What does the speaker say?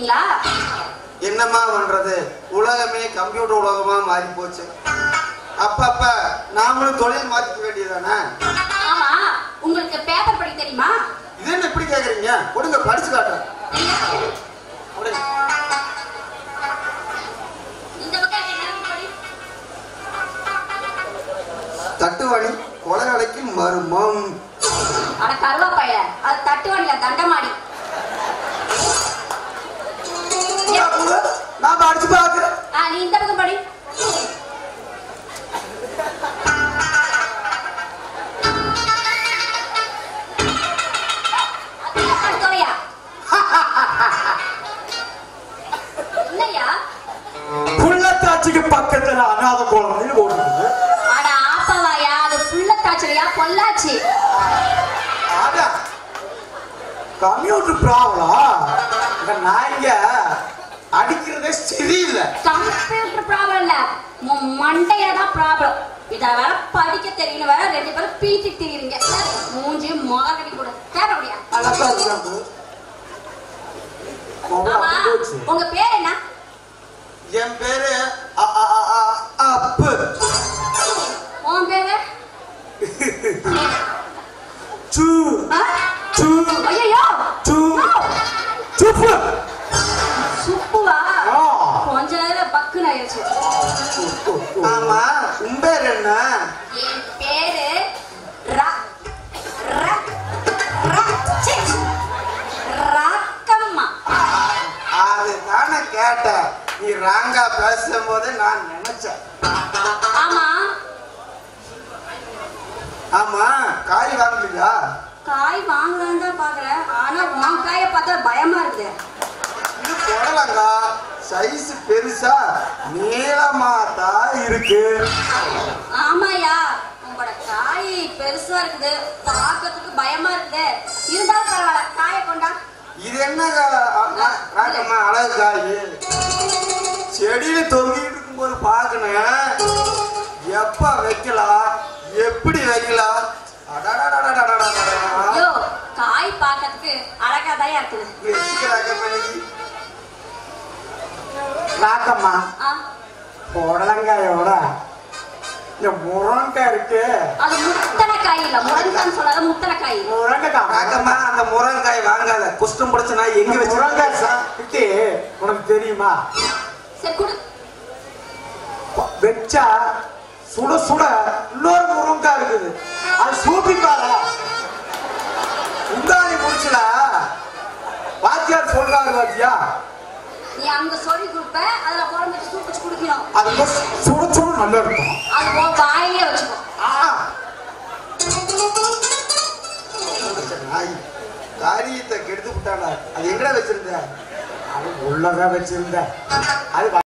வச்சிருக்கீங்களா என்னம்மா பண்றது உலகமே கம்ப்யூட்டர் உலகமா மாறி போச்சு அப்பப்ப நாமளும் தொழில் மாத்திக்க வேண்டியதானே ஆமா உங்களுக்கு பேப்பர் படிக்க தெரியுமா இது என்ன இப்படி கேக்குறீங்க கொடுங்க படிச்சு காட்டுறேன் கொடுங்க. இந்த பக்கம் என்ன படி தட்டுவணி கொலகலைக்கு மர்மம் அட கருவாப்பையில அது தட்டுவண்டில தண்டமாடி நான் படிச்சு பாக்குறேன் ஆ, நீ இந்த பக்கம் படி அது என்ன தொலையா? என்னய்யா? புள்ளத்தாச்சிக்கு பக்கத்துல அநாத குழந்தைன்னு ஓடுது அட ஆப்பவாயா, அது புள்ளத்தாச்சிலையா, பொள்ளாச்சி. அதான் கம்ப்யூட்டர் ப்ராப்ளம் இந்த நாய்ங்க அடிக்கிறதே சரியில்லை கம்ப்யூட்டர் problem இல்ல, உன் மண்டையில தான் problem. இத வேற படிக்க தெரியணும் வேற ரெண்டு பேரும் பீத்தி திரியுறீங்க மூஞ்சி முகக்கடி கூட தேவைப்படியா அழகா இருக்காங்க ஆமா உங்க பேர் என்ன என் பேரு அ- அ- அ- அ- அப்பு உன் பேரு சூ ஆ? சூ ஐயையோ! சூ யோ! சுப்பு சுப்புவா ஆ. கொஞ்ச நேரம் பக்குன்னு ஆயிடுச்சு ஆமா உன் பேர் என்ன என் பேரு ர ர ர சி. ராக்கம்மா அது தானே கேட்டேன் நீ ராங்கா பேசும்போது நான் நினைச்சேன் ஆமா ஆமா காய் வாங்கலையா காய் வாங்கலான்னு தான் பாக்குறேன் ஆனா உன் காயை பார்த்தா பயமா இருக்குது இது புடலங்கா சைஸ் பெருசா நீளமா தான் இருக்கு ஆமாயா உங்களோட காய் பெருசா இருக்குது பார்க்கறதுக்கு பயமா இருக்குது இருந்தாலும் பரவாயில்ல காயை கொண்டா இது என்ன கா- அ- அ- ராக்கம்மா அழகு காய் செடியில தொங்கிட்டு இருக்கும்போது பார்க்கணும் எப்ப வைக்கலாம் எப்படி வைக்கலாம் அடடடடடடடடடா. ஐயோ காய் பார்க்கறதுக்கு அழகாதான் இருக்குது வச்சுக்க ராக்கம்மா நீ. ராக்கம்மா ஆ, புடலங்காயோட இந்த முருங்கைக்காய் இருக்கு அது முத்தனை காய் இல்ல முருங்கன்னு சொல்லாத முத்தனை காய் முருங்கைக்காய் ராக்கம்மா அந்த முருங்காய் வாங்காத குஷ்டம் பிடிச்ச நான் எங்க வச்சு முருங்காய் சாப்பிட்டு உனக்கு தெரியுமா சரி கொடு வச்சா சுட சுட இன்னொரு முருங்காய் இருக்குது அது சூப்பிக்கார உண்டாணி முடிச்சுல வாத்தியார் சொல்றாரு பாத்தியா நீ அங்க சொல்லி கொடுப்ப அதுல குழம்பு சூப் வச்சு குடிக்கணும் அது சுட சுட நல்லா இருக்கும் அது உன் வாயிலே வச்சுக்கோ ஆ, நாய் காரியத்தை கெடுத்து விட்டாடா அது எங்கடா வச்சிருந்த அது உள்ளதான் வச்சிருந்தேன் அது